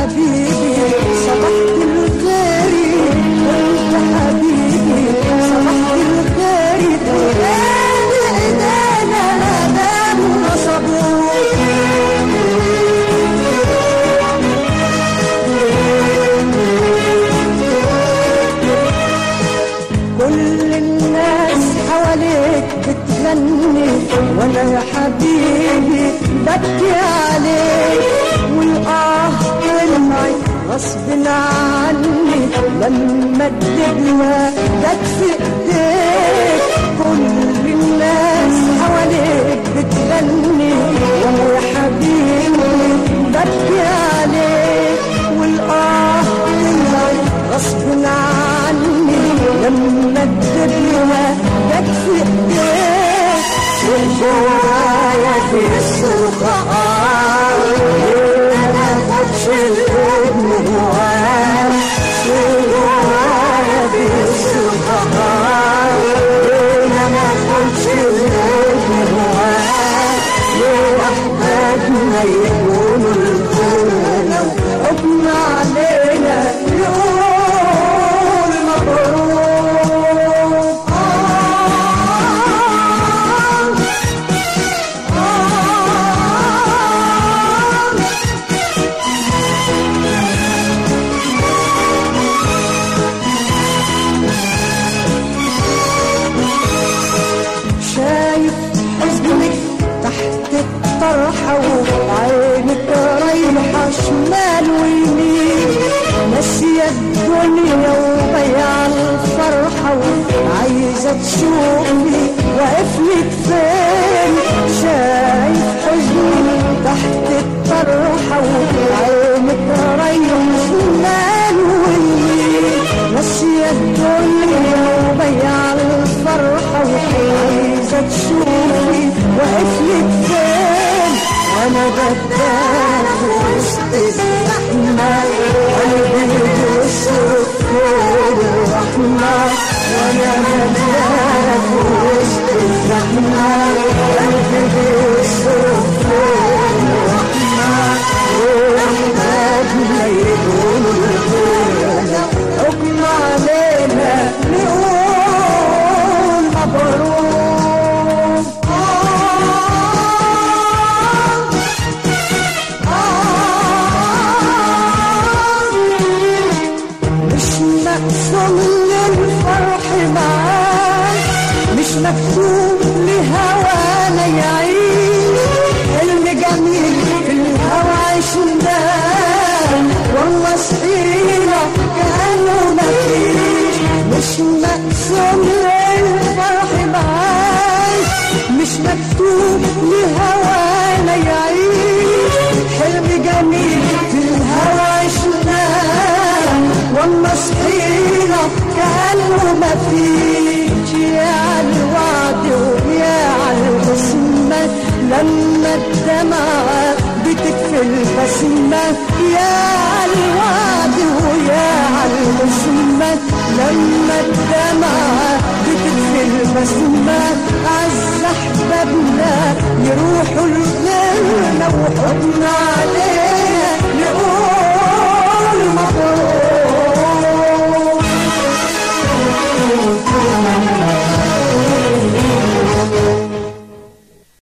حبيبي صبحت الخير وانت حبيبي صبحت الخير انا انا انا نصبوك كل الناس حواليك بتغني وانا يا حبيبي ببكي عليك والاه طلعي غصب عني لما الدنيا جت في ايديك كل الناس حواليك بتغني وانا يا حبيبي ببكي عليك والاه طلعي غصب عني لما الدنيا جت في ايديك والجوايا في الصرخة انا خدش الابن هواك والجوايا في الصرخة انا ما خدش الابن هواك لوحدنا يكونوا الكون حكم علينا يقول مبروك شايف حزنك تحت الطرحة وعينك رايحة شمال ويمين ناسية الدنيا وبيع الفرحة وعايزة تشوفني واقفلك فين شايف حزنك تحت الطرحة وعينك رايحة شمال ويمين ناسية الدنيا وبيع الفرحة وعايزة تشوفي واقفلك فين وانا بدات وسط الزحمة قلبي بيصرخ فين الرحمة وانا بدات وسط الزحمة قلبي بيصرخ فين الرحمة واحنا يقولوا الخير حكم علينا نقول مبروك مش مقسوم للفرح معاك مش مكتوب لهوانا يعيش حلم جميل في الهوى عشناه والله صحينا كأنه مفيش مش مقسوم للفرح معاك مش مكتوب لهوانا يعيش حلم جميل في الهوى عشناه والله صحينا كأنه مفيش يا عالوعد ويا عالقسمة لما الدمعة بتكفي البسمة يا عالوعد ويا عالقسمة لما الدمعة بتكفي البسمة أعز أحبابنا يروحوا الغنى وحضنا علينا